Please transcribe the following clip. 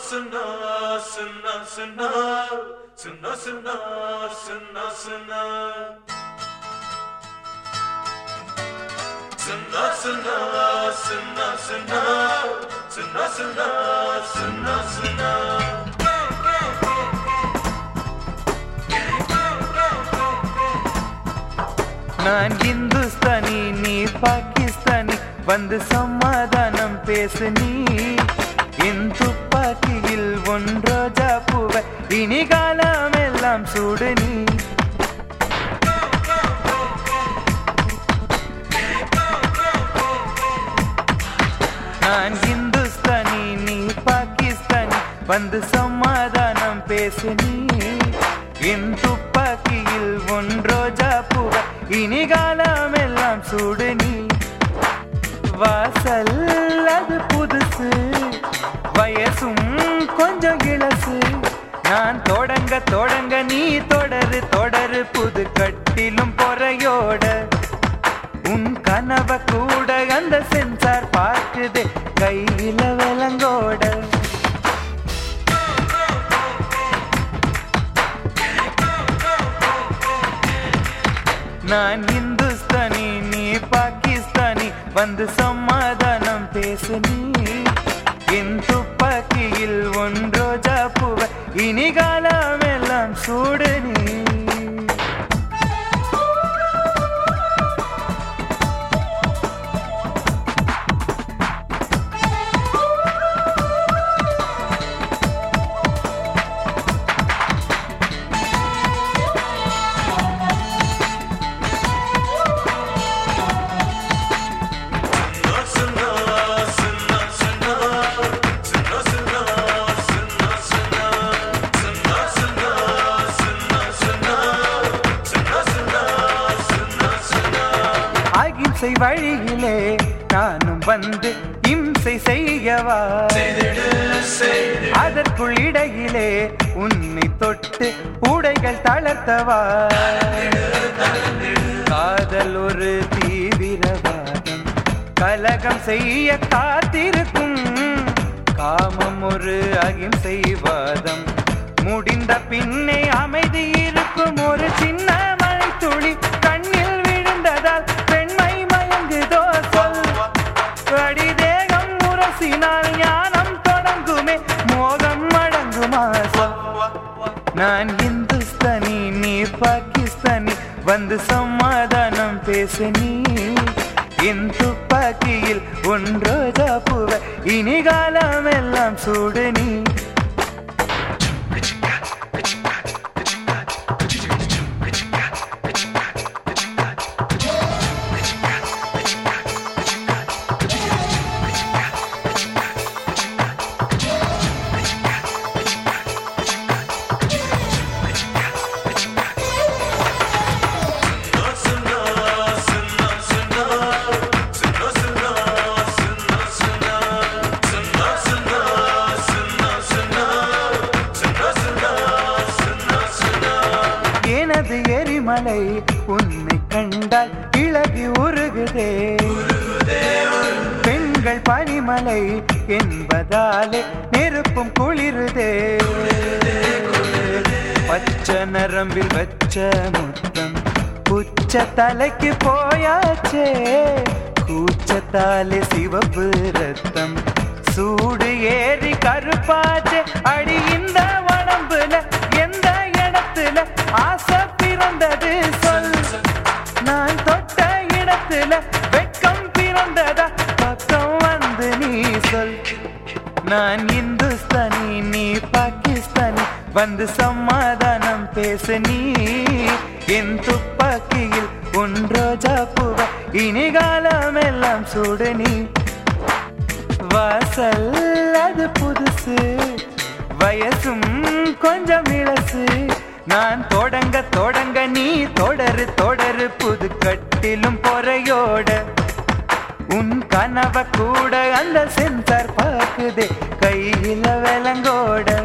sinna, sinna, sinna, sinna, sinna, sinna, sinna. Sinna, sinna, sinna, sinna, sinna, sinna, sinna, sinna. நான் இந்துஸ்தானி நீ பாகிஸ்தானி வந்து சமாதானம் பேசு நீ என் துப்பாக்கியில் ஒன்றோஜா பூவ இனி காலம் எல்லாம் சூடு நீ நான் இந்துஸ்தானி நீ பாகிஸ்தானி வந்து சமாதானம் பேசு நீ என் துப்பாக்கியில் ஒன்றோஜா பூவ இனி காலம் எல்லாம் சூடு நீ வாசல் அது புதுசு வயசும் கொஞ்சம் இளசு நான் தொடங்க தொடங்க நீ தொடரு தொடரு புது கட்டிலும் பொறையோட உன் கனவ கூட அந்த சென்சார் பார்க்குது கையில விலங்கோட நான் இந்துஸ்தானி நீ பாகிஸ்தானி வந்து சமாதானம் பேசு நீ என் துப்பாக்கியில் ஒன்றோஜா பூவ இனி காலம் எல்லாம் சூடு நீ அகிம்சை வழியிலே நானும் வந்து இம்சை செய்யவா அதற்குள் இடையிலே உன்னை தொட்டு உடைகள் தளர்த்தவா காதல் ஒரு தீவிரவாதம் கலகம் செய்ய காத்திருக்கும் காமம் ஒரு அகிம்சை வாதம் முடிந்த பின்னே அமைதி இருக்கும் ஒரு சின்ன மழை துளி கண்ணில் விழுந்ததால் பெண்மை மயங்குதோ சொல் அடி தேகம் உரசினால் ஞானம் தொடங்குமே மோகம் அடங்குமா சொல் நான் இந்துஸ்தானி நீ பாகிஸ்தானி வந்து சமாதானம் பேசு நீ என் துப்பாக்கியில் ஒன்றோஜா பூவ இனி காலம் எல்லாம் சூடு நீ எனது எரிமலை உன்னை கண்டால் இழகி உருகுதே பெண்கள் பனிமலை என்பதாலே நெருப்பும் குளிருதே பச்சை நரம்பில் வச்ச முத்தம் உச்ச தலைக்கு போயாச்சே கூச்சத்தாலே சிவப்பு ரத்தம் சூடு ஏறி கருப்பாச்சே அடி இந்த உடம்புல எந்த இடத்துல ஆசை பிறந்தது சொல் நான் தொட்ட இடத்துல வெட்கம் பிறந்ததா பக்கம் வந்து நீ சொல் நான் இந்துஸ்தானி நீ பாகிஸ்தானி வந்து சமாதானம் பேசு நீ என் துப்பாக்கியில் ஒன்றோஜா பூவ இனி காலம் எல்லாம் சூடு நீ வாசல் அது புதுசு வயசும் கொஞ்சம் இளசு நான் தொடங்க தொடங்க நீ தொடரு தொடரு புது கட்டிலும் பொறையோட உன் கனவ கூட அந்த சென்சார் பார்க்குதே கையில விலங்கோட